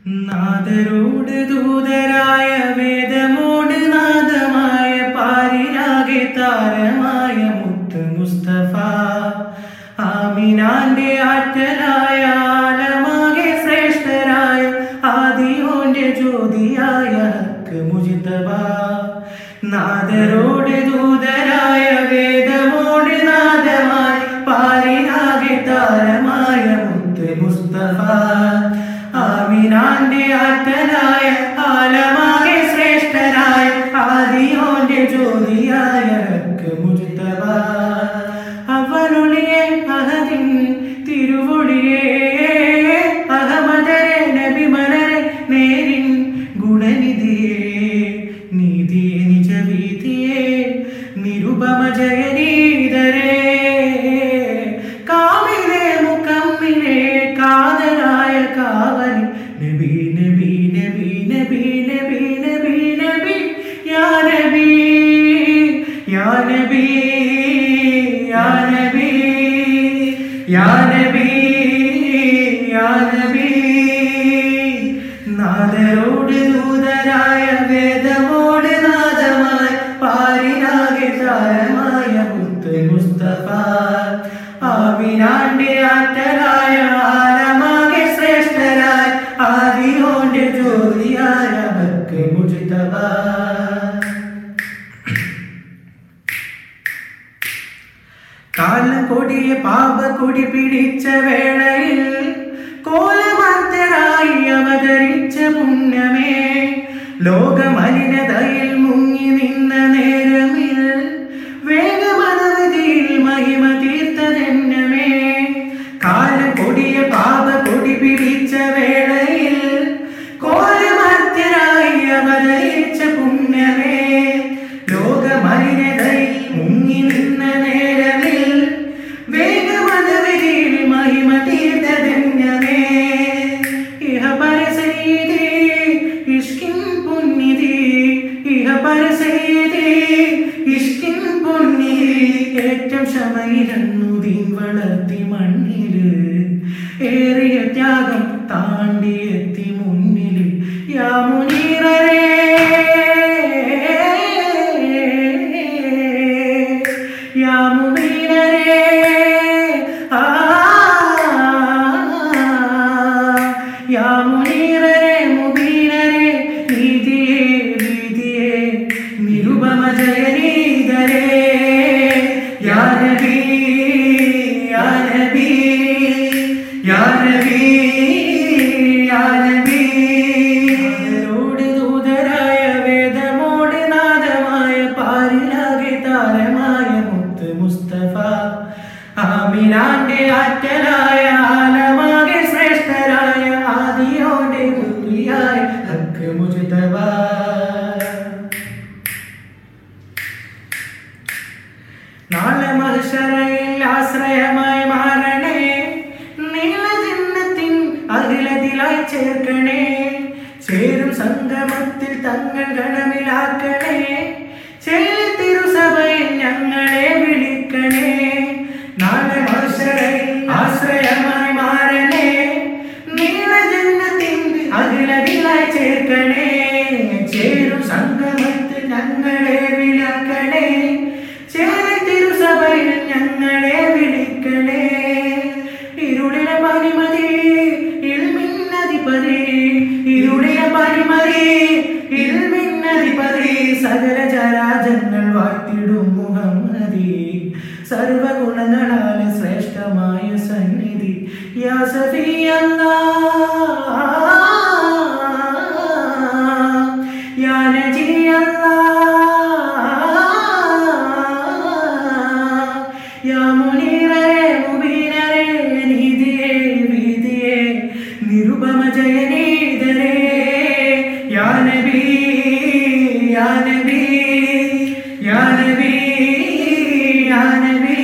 നാദരോട് ദൂതരായ വേദമോട് നാദമായ പാരിനാകെ താരമായ മുത്ത് മുസ്തഫ ആമിനാന്റെ ആറ്റലായ ആലമാകെ ശ്രേഷ്ഠരായ ആദിയോന്റെ ജ്യോതിയായ ഹക്ക് മുജിതബ നാദരോട് ദൂതരായ വേദമോട് നാദമായ പാരിനാകെ താരമായ മുത്ത് മുസ്തഫ ആമിനാന്റെ ആറ്റനായ ആലമാകെ ശ്രേഷ്ഠരായ ആദിയോന്റെ ജ്യോതിയായ ഹക്ക് മുജ്തബ അവനുളിയെ അഹദിൻ തിരുവൊളിയെ അഹമദരെ നബിമലരെ നേരിൻ ഗുണനിധിയെ നീതിയെ നിജവീതിയെ നിരുപമ ജയനീതരേ കാമിലെ മുക്കമ്മിലെ കാതലായ കാവലി നബി നബി നബി നബി നബി നബി നബി യാ നബി യാ നബി യാ നബി യാ നബി യാ നബി നാദരോട് ദൂതരായ വേദമോട് നാദമായി പാരിനാകെ താരമായ മുത്ത് മുസ്തഫ ആവിനാന്റെ ആറ്റലായ ആലമാകെ ശ്രേഷ്ഠരായ ആദിയോന്റെ ജ്യോതിയായ ഭക്തി മുജിതബ കാലം കൊടിയ പാപക്കൊടി പിടിച്ച വേളയിൽ കോലമർത്തരായി അവതരിച്ച പുണ്യമേ ലോകമലിനതയിൽ മുങ്ങി നിന്ന നേരമിൽ വേഗമനവധിയിൽ മഹിമ തീർത്തതെന്നമേ കാലം കൊടിയ പാപക്കൊടി പിടിച്ച വേളയിൽ കോലമർത്തരായി അവതരിച്ച പുണ്യമേ ലോകമലിനതയിൽ മുങ്ങി നിന്ന നേരമിൽ വേഗമനവരിൽ മഹിമ തീർത്തതെന്നമേ ഇഹ പരസീതി ഇഷ്കിൻ പുണ്യതി ഇഹ പരസീതി ഇഷ്കിൻ പുണ്യതി ഏറ്റം ക്ഷമയിരന്നു ദീൻ വളർത്തി മണ്ണില് ഏറിയ ത്യാഗം താണ്ടി എത്തി മുന്നിൽ യാ മുനീറരേ യാ മുബീനരേ ആ യാ മുനീറരേ മുബീനരേ നീതിയേ വീതിയേ നിരുപമ ജയനീതരേ യാ നബി യാ നബി യാ നബി യാ നബി ആരോട് ദൂതരായ വേദമോട് നാദമായ പാരിലാകെ താരമായ മുത്ത് മുസ്തഫ ആമിനാന്റെ ആറ്റലായ ആലമാകെ ശ്രേഷ്ഠരായ ആദിയോടെ ബുദ്ധിയായ ഹക്ക് മുജ്തബ നാളെ മത്സരയിൽ ആശ്രയമായി മാറണേ നീളജന്മത്തിൻ അഖിലതിലായി ചേർക്കണേ ചേരും സംഗമത്തിൽ തങ്ങൾ ഗണമിലാക്കണേ ചേരി തിരുസഭയിൽ ഞങ്ങളെ വിളിക്കണേ നാളെ മത്സരയിൽ ആശ്രയമായി മാറണേ നീളജന്മത്തിൻ അഖിലതിലായി ചേർക്കണേ ചേരും സംഗമത്തിൽ ഞങ്ങളെ വിളിക്കണേ ചേരി തിരുസഭയിൽ ഞങ്ങളെ വിളിക്കണേ ഇരുളിലെ പരിമതി ഇൽമിന്നതിപതി ഇരുളിലെ പരിമതി ഇൽമിന്നതിപതി സകല ജരാജങ്ങൾ വാഴ്ത്തിടും മുഹമ്മദി സർവഗുണങ്ങളാൽ ശ്രേഷ്ഠമായ സന്നിധി യാ സഫിയല്ലാ യാ നജിയല്ലാ യാ മുനീറരേ മുബീനരേ നീതിയേ വീതിയേ നിരുപമ ജയനീതരേ യാ നബി യാ നബി യാ നബി യാ നബി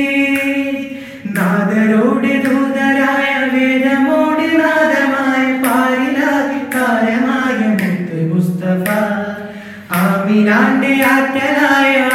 നാദരോട് ദൂതരായ വേദമോട് നാദമായ പാരിലാകി കാലമായ മുത്ത് മുസ്തഫ ആമിനാന്റെ ആറ്റലായ